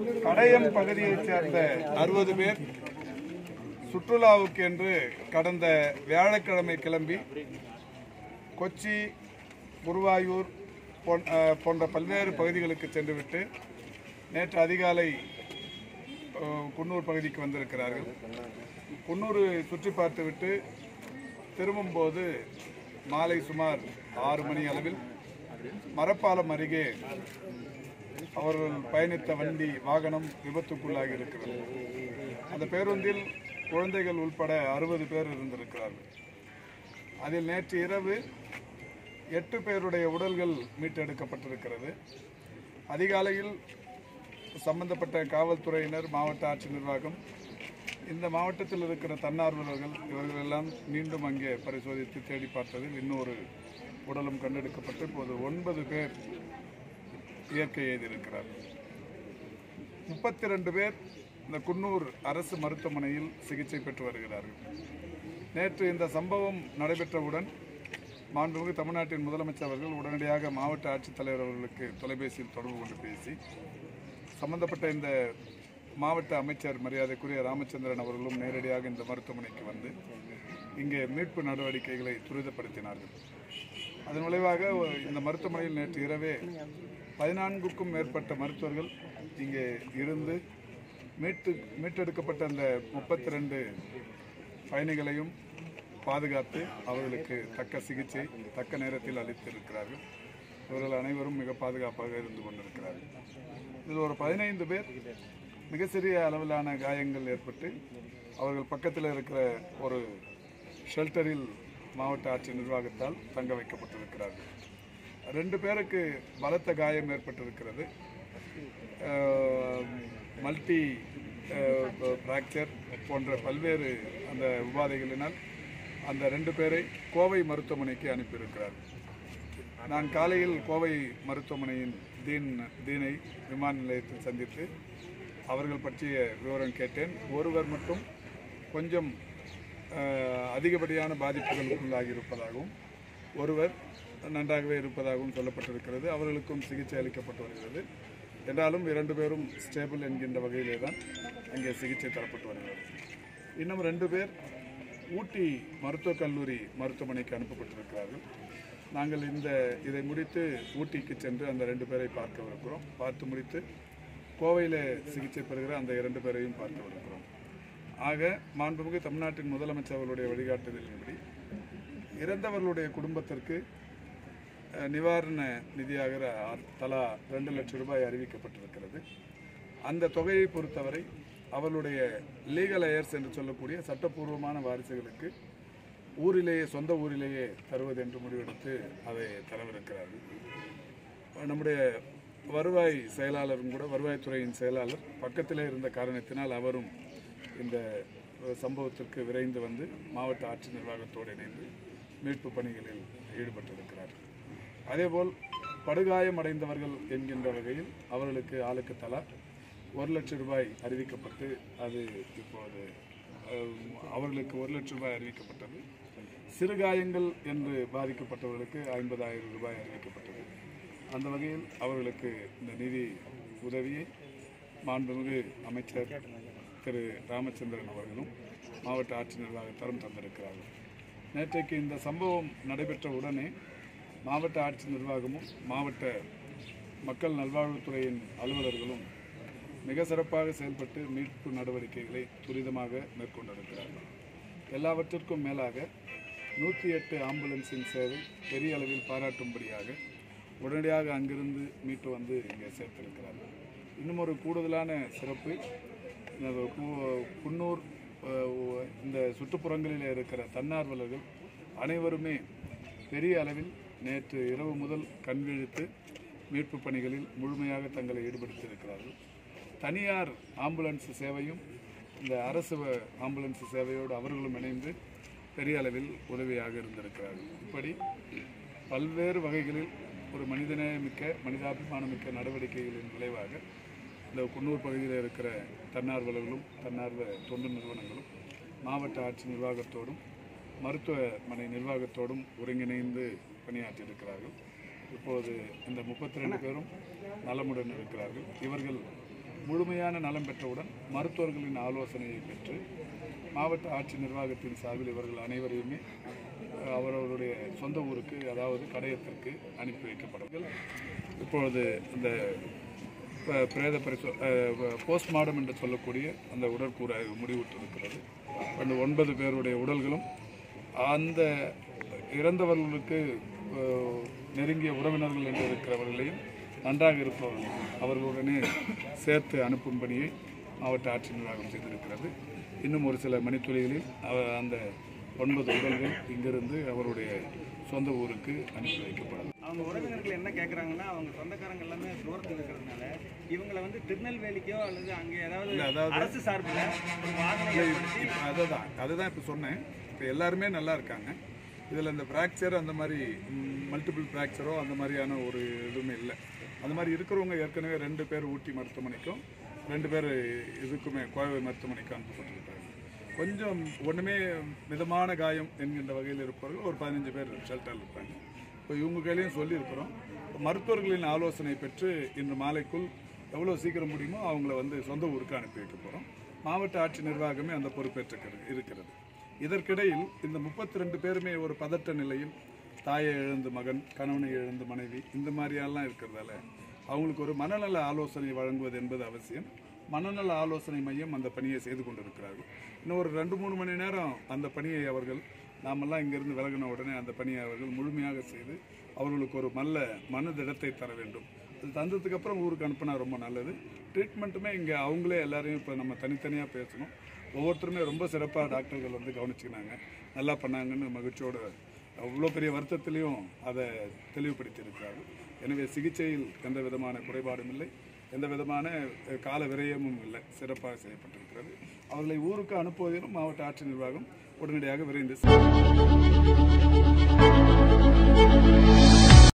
கடையம் பகுதியைச் சேர்ந்த அறுபது பேர் சுற்றுலாவுக்கு என்று கடந்த வியாழக்கிழமை கிளம்பி கொச்சி குருவாயூர் போன்- அஹ், போன்ற பல்வேறு பகுதிகளுக்கு சென்றுவிட்டு நேற்று அதிகாலை அஹ், குன்னூர் பகுதிக்கு வந்திருக்கிறார்கள் குன்னூர் சுற்றி பார்த்துவிட்டு திரும்பும்போது மாலை சுமார் ஆறு மணி அளவில் மரப்பாலம் அருகே அவர்கள் பயணித்த வண்டி வாகனம் விபத்துக்குள்ளாகி இருக்கிறது அந்த பேருந்தில் குழந்தைகள் உள்பட அறுபது பேர் இருந்திருக்கிறார்கள் அதில் நேற்று இரவு எட்டு பேருடைய உடல்கள் மீட்டெடுக்கப்பட்டிருக்கிறது அதிகாலையில் சம்பந்தப்பட்ட காவல்துறையினர் மாவட்ட ஆட்சி நிர்வாகம் இந்த மாவட்டத்தில் இருக்கிற தன்னார்வலர்கள் இவர்கள் எல்லாம் மீண்டும் அங்கே பரிசோதித்து தேடி பார்த்ததில் இன்னொரு உடலும் கண்டெடுக்கப்பட்டு இப்போது ஒன்பது பேர் இயற்கை எய்திருக்கிறார்கள் முப்பத்தி ரெண்டு பேர் இந்த குன்னூர் அரசு மருத்துவமனையில் சிகிச்சை பெற்று வருகிறார்கள் நேற்று இந்த சம்பவம் நடைபெற்றவுடன் மாண்புமிகு தமிழ்நாட்டின் முதலமைச்சர் அவர்கள் உடனடியாக மாவட்ட ஆட்சித்தலைவர் அவர்களுக்கு தொலைபேசியில் தொடர்பு கொண்டு பேசி சம்பந்தப்பட்ட இந்த மாவட்ட அமைச்சர் மரியாதைக்குரிய ராமச்சந்திரன் அவர்களும் நேரடியாக இந்த மருத்துவமனைக்கு வந்து இங்கே மீட்பு நடவடிக்கைகளை துரிதப்படுத்தினார்கள் அதன் விளைவாக இந்த மருத்துவமனையில் நேற்று இரவே பதினான்குக்கும் மேற்பட்ட மருத்துவர்கள் இங்கே இருந்து மீட்டு மீட்டெடுக்கப்பட்ட அந்த முப்பத்தி ரெண்டு பயணிகளையும் பாதுகாத்து அவர்களுக்கு தக்க சிகிச்சை தக்க நேரத்தில் அளித்திருக்கிறார்கள் இவர்கள் அனைவரும் மிக பாதுகாப்பாக இருந்து கொண்டிருக்கிறார்கள் இதில் ஒரு பதினைந்து பேர் மிக சிறிய அளவிலான காயங்கள் ஏற்பட்டு அவர்கள் பக்கத்தில் இருக்கிற ஒரு ஷெல்டரில் மாவட்ட ஆட்சி நிர்வாகத்தால் தங்க வைக்கப்பட்டிருக்கிறார்கள் ரெண்டு பேருக்கு பலத்த காயம் ஏற்பட்டிருக்கிறது மல்டி ஃப்ராக்சர் போன்ற பல்வேறு அந்த உபாதைகளினால் அந்த ரெண்டு பேரை கோவை மருத்துவமனைக்கு அனுப்பியிருக்கிறார் நான் காலையில் கோவை மருத்துவமனையின் தீன் தீனை விமான நிலையத்தில் சந்தித்து அவர்கள் பற்றிய விவரம் கேட்டேன் ஒருவர் மட்டும் கொஞ்சம் அஹ், அதிகப்படியான பாதிப்புகளுக்குள்ளாகி இருப்பதாகவும் ஒருவர் நன்றாகவே இருப்பதாகவும் சொல்லப்பட்டிருக்கிறது அவர்களுக்கும் சிகிச்சை அளிக்கப்பட்டு வருகிறது என்றாலும் இரண்டு பேரும் ஸ்டேபிள் என்கின்ற வகையிலே தான் அங்கே சிகிச்சை தரப்பட்டு வருகிறது இன்னும் ரெண்டு பேர் ஊட்டி மருத்துவக் கல்லூரி மருத்துவமனைக்கு அனுப்பப்பட்டிருக்கிறார்கள் நாங்கள் இந்த இதை முடித்து ஊட்டிக்கு சென்று அந்த ரெண்டு பேரை பார்க்கவிருக்கிறோம் பார்த்து முடித்து கோவையில் சிகிச்சை பெறுகிற அந்த இரண்டு பேரையும் பார்க்கவிருக்கிறோம் ஆக மாண்புமிகு தமிழ்நாட்டின் முதலமைச்சர் அவர்களுடைய வழிகாட்டுதலின்படி இறந்தவர்களுடைய குடும்பத்திற்கு அஹ், நிவாரண நிதியாக ர- தலா ரெண்டு லட்சம் ரூபாய் அறிவிக்கப்பட்டிருக்கிறது அந்த தொகையை பொறுத்தவரை அவர்களுடைய லீகல் அயர்ஸ் என்று சொல்லக்கூடிய சட்டப்பூர்வமான வாரிசுகளுக்கு ஊரிலேயே சொந்த ஊரிலேயே தருவது என்று முடிவெடுத்து அதை தரவிருக்கிறார்கள் நம்முடைய வருவாய் செயலாளரும் கூட வருவாய்த்துறையின் செயலாளர் பக்கத்திலே இருந்த காரணத்தினால் அவரும் இந்த சம்பவத்திற்கு விரைந்து வந்து மாவட்ட ஆட்சி நிர்வாகத்தோடு இணைந்து மீட்பு பணிகளில் ஈடுபட்டிருக்கிறார் அதேபோல் படுகாயம் அடைந்தவர்கள் என்கின்ற வகையில் அவர்களுக்கு ஆளுக்கு தலா ஒரு லட்சம் ரூபாய் அறிவிக்கப்பட்டு அது இப்போது அஹ், அவர்களுக்கு ஒரு லட்சம் ரூபாய் அறிவிக்கப்பட்டது சிறுகாயங்கள் என்று பாதிக்கப்பட்டவர்களுக்கு ஐம்பதாயிரம் ரூபாய் அறிவிக்கப்பட்டது அந்த வகையில் அவர்களுக்கு இந்த நிதி உதவியை மாண்புமிகு அமைச்சர் திரு ராமச்சந்திரன் அவர்களும் மாவட்ட ஆட்சி நிர்வாகத்தாரும் தந்திருக்கிறார்கள் நேற்றைக்கு இந்த சம்பவம் நடைபெற்ற உடனே மாவட்ட ஆட்சி நிர்வாகமும் மாவட்ட மக்கள் நல்வாழ்வுத்துறையின் அலுவலர்களும் மிக சிறப்பாக செயல்பட்டு மீட்பு நடவடிக்கைகளை துரிதமாக மேற்கொண்டிருக்கிறார்கள் எல்லாவற்றிற்கும் மேலாக நூற்றி எட்டு ஆம்புலன்ஸின் சேவை பெரிய அளவில் பாராட்டும்படியாக உடனடியாக அங்கிருந்து மீட்டு வந்து இங்கே சேர்த்திருக்கிறார்கள் இன்னும் ஒரு கூடுதலான சிறப்பு இந்த கு- குன்னூர் அஹ், இந்த சுற்றுப்புறங்களில் இருக்கிற தன்னார்வலர்கள் அனைவருமே பெரிய அளவில் நேற்று இரவு முதல் கண்விழித்து மீட்பு பணிகளில் முழுமையாக தங்களை ஈடுபடுத்தியிருக்கிறார்கள் தனியார் ஆம்புலன்ஸ் சேவையும் இந்த அரசு வ- ஆம்புலன்ஸ் சேவையோடு அவர்களும் இணைந்து பெரிய அளவில் உதவியாக இருந்திருக்கிறார்கள் இப்படி பல்வேறு வகைகளில் ஒரு மனிதநேயமிக்க மனிதாபிமானமிக்க நடவடிக்கைகளின் விளைவாக இந்த குன்னூர் பகுதியில் இருக்கிற தன்னார்வலர்களும் தன்னார்வ தொண்டு நிறுவனங்களும் மாவட்ட ஆட்சி நிர்வாகத்தோடும் மருத்துவமனை நிர்வாகத்தோடும் ஒருங்கிணைந்து பணியாற்றியிருக்கிறார்கள் இப்போது இந்த முப்பத்தி ரெண்டு பேரும் நலமுடன் இருக்கிறார்கள் இவர்கள் முழுமையான நலம் பெற்றவுடன் மருத்துவர்களின் ஆலோசனையை பெற்று மாவட்ட ஆட்சி நிர்வாகத்தின் சார்பில் இவர்கள் அனைவரையுமே அஹ், அவரவருடைய சொந்த ஊருக்கு அதாவது கடையத்திற்கு அனுப்பி வைக்கப்படும் இப்பொழுது அந்த ப- பிரேத பரிசோ போஸ்ட்மார்டம் என்று சொல்லக்கூடிய அந்த உடற்கூறு ஆய்வு முடிவுற்றிருக்கிறது அந்த ஒன்பது பேருடைய உடல்களும் அந்த இறந்தவர்களுக்கு அஹ், நெருங்கிய உறவினர்கள் என்று இருக்கிறவர்களையும் நன்றாக இருப்பவர்கள் அவர்களுடனே சேர்த்து அனுப்பும் பணியை மாவட்ட ஆட்சி நிர்வாகம் செய்திருக்கிறது இன்னும் ஒரு சில மணித்துளிகளில் அவ- அந்த ஒன்பது உடல்கள் இங்கிருந்து அவருடைய சொந்த ஊருக்கு அனுப்பி வைக்கப்படும் அவங்க உறவினர்கள் என்ன கேட்குறாங்கன்னா அவங்க சொந்தக்காரங்க எல்லாமே தூரத்தில் இருக்கிறதுனால இவங்களை வந்து திருநெல்வேலிக்கோ அல்லது அங்கே ஏதாவது இல்ல, அதாவது- அரசு சார்பில் ஒரு வாகனம் ஏற்படுத்தி இப்போ அதுதான் அதுதான் இப்போ சொன்னேன் இப்போ எல்லாருமே நல்லா இருக்காங்க இதில் இந்த ஃப்ராக்சர் அந்த மாதிரி மல்டிபிள் ஃப்ராக்சரோ அந்த மாதிரியான ஒரு இதுவுமே இல்லை அந்த மாதிரி இருக்கிறவங்க ஏற்கனவே ரெண்டு பேர் ஊட்டி மருத்துவமனைக்கும் ரெண்டு பேர் இதுக்குமே கோவை மருத்துவமனைக்கும் அனுப்பப்பட்டிருக்காங்க கொஞ்சம் ஒன்றுமே மிதமான காயம் என்கின்ற வகையில் இருப்பவர்கள் ஒரு பதினஞ்சு பேர் ஷெல்டரில் இருப்பாங்க இப்போ இவங்க கையிலையும் சொல்லியிருக்கிறோம் மருத்துவர்களின் ஆலோசனை பெற்று இன்று மாலைக்குள் எவ்வளோ சீக்கிரம் முடியுமோ அவங்கள வந்து சொந்த ஊருக்கு அனுப்பி வைக்க போகிறோம் மாவட்ட ஆட்சி நிர்வாகமே அந்த பொறுப்பேற்று இருக்கிறது இதற்கிடையில் இந்த முப்பத்தி ரெண்டு பேருமே ஒரு பதட்ட நிலையில் தாயை இழந்து மகன் கணவனை இழந்து மனைவி இந்த மாதிரியெல்லாம் இருக்கிறதால அவங்களுக்கு ஒரு மனநல ஆலோசனை வழங்குவது என்பது அவசியம் மனநல ஆலோசனை மையம் அந்த பணியை செய்து கொண்டிருக்கிறார்கள் இன்னும் ஒரு ரெண்டு மூணு மணி நேரம் அந்த பணியை அவர்கள் நாமெல்லாம் இங்கிருந்து விலகின உடனே அந்த பணியை அவர்கள் முழுமையாக செய்து அவர்களுக்கு ஒரு நல்ல மனதிடத்தை தர வேண்டும் அது தந்ததுக்கு அப்புறம் ஊருக்கு அனுப்பினா ரொம்ப நல்லது ட்ரீட்மெண்ட்டுமே இங்கே அவங்களே எல்லாரையும் இப்போ நம்ம தனித்தனியாக பேசணும் ஒவ்வொருத்தருமே ரொம்ப சிறப்பாக டாக்டர்கள் வந்து கவனிச்சுக்கினாங்க நல்லா பண்ணாங்கன்னு மகிழ்ச்சியோட அவ்வளோ பெரிய வருத்தத்திலையும் அதை தெளிவுபடுத்தி இருக்கிறார்கள் எனவே சிகிச்சையில் எந்த விதமான குறைபாடும் இல்லை எந்த விதமான அஹ், கால விரயமும் இல்லை சிறப்பாக செய்யப்பட்டிருக்கிறது அவர்களை ஊருக்கு அனுப்புவதிலும் மாவட்ட ஆட்சி நிர்வாகம் உடனடியாக விரைந்து செய்யும்.